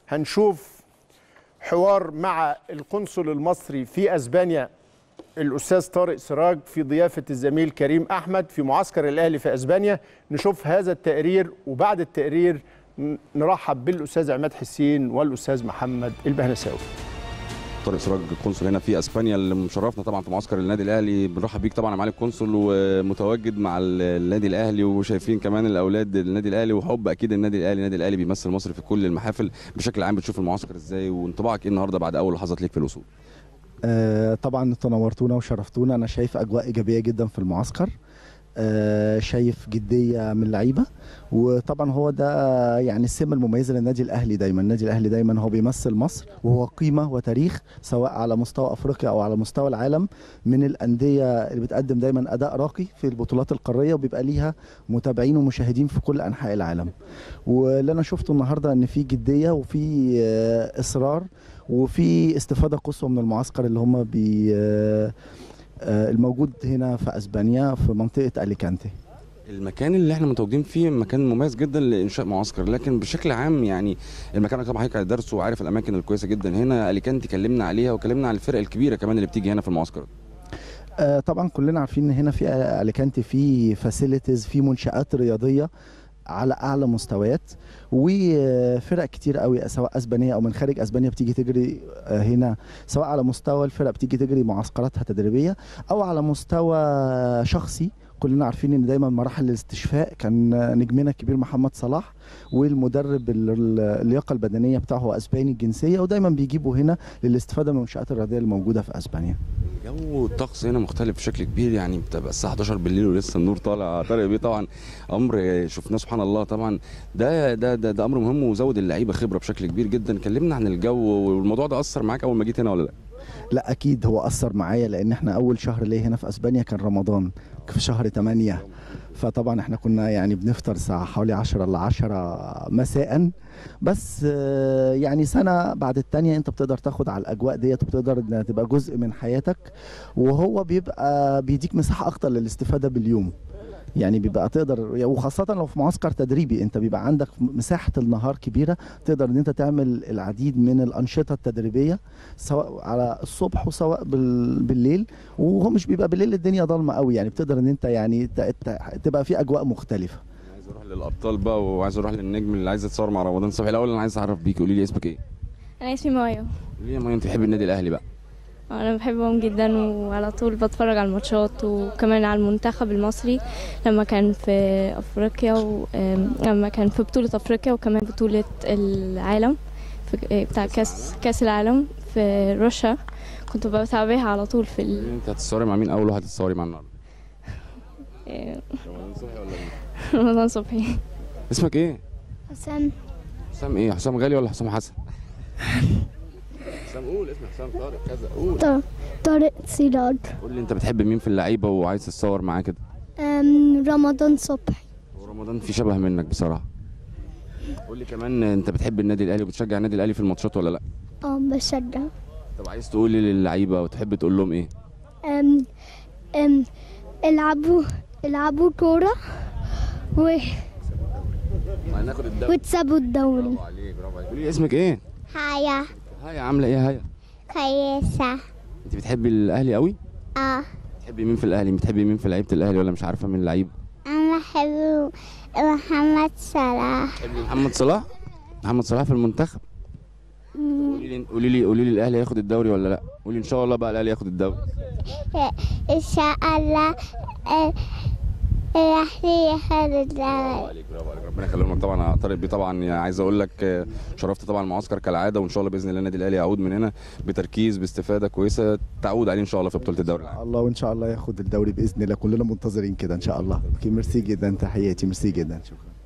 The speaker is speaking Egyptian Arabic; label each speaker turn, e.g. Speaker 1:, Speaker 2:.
Speaker 1: هنشوف حوار مع القنصل المصري في اسبانيا الاستاذ طارق سراج في ضيافه الزميل كريم احمد في معسكر الاهلي في اسبانيا نشوف هذا التقرير وبعد التقرير ن- نرحب بالاستاذ عماد حسين والاستاذ محمد البهنساوي
Speaker 2: طارق سراج القنصل هنا في اسبانيا اللي مشرفنا طبعا في معسكر النادي الاهلي بنرحب بيك طبعا يا معالي القنصل ومتواجد مع ال- النادي الاهلي وشايفين كمان الاولاد النادي الاهلي وحب اكيد النادي الاهلي النادي الاهلي بيمثل مصر في كل المحافل بشكل عام بتشوف المعسكر ازاي وانطباعك ايه النهارده بعد اول لحظات ليك في الوصول
Speaker 3: آه، طبعا تنورتونا وشرفتونا انا شايف اجواء ايجابيه جدا في المعسكر آه، شايف جديه من اللعيبه وطبعا هو ده يعني السمه المميزه للنادي الاهلي دايما النادي الاهلي دايما هو بيمثل مصر وهو قيمه وتاريخ سواء على مستوى افريقيا او على مستوى العالم من الانديه اللي بتقدم دايما اداء راقي في البطولات القاريه وبيبقى ليها متابعين ومشاهدين في كل انحاء العالم واللي انا شفته النهارده ان في جديه وفي آه، اصرار وفي استفاده قصوى من المعسكر اللي هم بي آه، آه، الموجود هنا في اسبانيا في منطقه اليكانتي
Speaker 2: المكان اللي احنا متواجدين فيه مكان مميز جدا لانشاء معسكر لكن بشكل عام يعني المكان طبعا حضرتك درسه وعارف الاماكن الكويسه جدا هنا اليكانتي كلمنا عليها وكلمنا عن الفرق الكبيره كمان اللي بتيجي هنا في المعسكر
Speaker 3: آه، طبعا كلنا عارفين ان هنا في اليكانتي في فاسيلتيز في منشات رياضيه على اعلى مستويات وفرق كتير قوي سواء اسبانيه او من خارج اسبانيا بتيجي تجري آه، هنا سواء على مستوى الفرق بتيجي تجري معسكراتها تدريبيه او على مستوى شخصي كلنا عارفين ان دايما مراحل الاستشفاء كان نجمنا الكبير محمد صلاح والمدرب ال- ال- اللياقه البدنيه بتاعه هو اسباني الجنسيه ودايما بيجيبوا هنا للاستفاده من المنشات الرياضيه الموجوده في اسبانيا
Speaker 2: جو الطقس هنا مختلف بشكل كبير يعني بتبقى الساعه 11 بالليل ولسه النور طالع طارق بيه طبعا امر شفناه سبحان الله طبعا ده ده ده, ده امر مهم وزود اللعيبه خبره بشكل كبير جدا كلمنا عن الجو والموضوع ده اثر معاك اول ما جيت هنا ولا لا
Speaker 3: لا اكيد هو اثر معايا لان احنا اول شهر ليه هنا في اسبانيا كان رمضان في شهر 8 فطبعا احنا كنا يعني بنفطر الساعه حوالي 10 ل 10 مساء بس آه، يعني سنه بعد التانية انت بتقدر تاخد على الاجواء ديت وبتقدر انها تبقى جزء من حياتك وهو بيبقى بيديك مساحه اكتر للاستفاده باليوم يعني بيبقى تقدر وخاصة لو في معسكر تدريبي انت بيبقى عندك مساحة النهار كبيرة تقدر ان انت تعمل العديد من الأنشطة التدريبية سواء على الصبح وسواء بال- بالليل وهو مش بيبقى بالليل الدنيا ضلمة قوي يعني بتقدر ان انت يعني ت- ت- تبقى في اجواء مختلفة
Speaker 2: عايز اروح للابطال بقى وعايز اروح للنجم اللي عايز يتصور مع رمضان صبحي الاول انا عايز اعرف بيك قولي لي اسمك ايه
Speaker 4: انا اسمي مايا
Speaker 2: قولي لي يا مايا انت بتحبي النادي الاهلي بقى
Speaker 4: انا بحبهم جدا وعلى طول بتفرج على الماتشات وكمان على المنتخب المصري لما كان في افريقيا ولما كان في بطولة افريقيا وكمان بطولة العالم في بتاع كاس كاس العالم في روسيا كنت بتابعها على طول في ال...
Speaker 2: انت هتتصوري مع مين اول واحد هتتصوري مع النهارده
Speaker 4: آه،
Speaker 2: رمضان صبحي ولا مين
Speaker 4: رمضان صبحي
Speaker 2: اسمك ايه
Speaker 5: حسام
Speaker 2: حسام ايه حسام غالي ولا حسام حسن حسام قول اسمك حسام طارق كذا قول
Speaker 5: طارق طارق سراج
Speaker 2: قول لي انت بتحب مين في اللعيبه وعايز تتصور معاه كده
Speaker 5: أم، رمضان صبحي
Speaker 2: ورمضان في شبه منك بصراحه قول لي كمان انت بتحب النادي الاهلي وبتشجع النادي الاهلي في الماتشات ولا لا
Speaker 5: اه بشجع
Speaker 2: طب عايز تقول لي للعيبه وتحب تقول لهم ايه
Speaker 5: أم أم العبوا العبوا كورة و...
Speaker 2: هناخد الدوري
Speaker 5: وتسابوا الدوري
Speaker 2: برافو عليك برافو عليك قولي لي اسمك ايه
Speaker 5: هيا
Speaker 2: هيا عامله ايه هيا
Speaker 5: كويسة
Speaker 2: انت بتحبي الاهلي قوي
Speaker 5: اه
Speaker 2: بتحبي مين في الاهلي بتحبي مين في لعيبه الاهلي ولا مش عارفه مين اللعيب
Speaker 5: أنا بحب محمد صلاح
Speaker 2: بتحبي محمد صلاح محمد صلاح في المنتخب قولي لي قولي لي قولي لي الاهلي هياخد الدوري ولا لا قولي ان شاء الله بقى الاهلي ياخد الدوري
Speaker 5: إن شاء الله آه، الأهلي ياخد
Speaker 2: برافو
Speaker 5: الدوري
Speaker 2: عليك برافو عليك ربنا يخليهم لك طبعا يا طارق بيه طبعا يعني عايز اقول لك آه، شرفت طبعا المعسكر كالعاده وان شاء الله باذن الله النادي الاهلي يعود من هنا بتركيز باستفاده كويسه تعود عليه ان شاء الله في بطوله الدوري العام
Speaker 3: الله وان شاء الله ياخد الدوري باذن الله كلنا منتظرين كده ان شاء الله اوكي ميرسي جدا تحياتي ميرسي جدا شكرا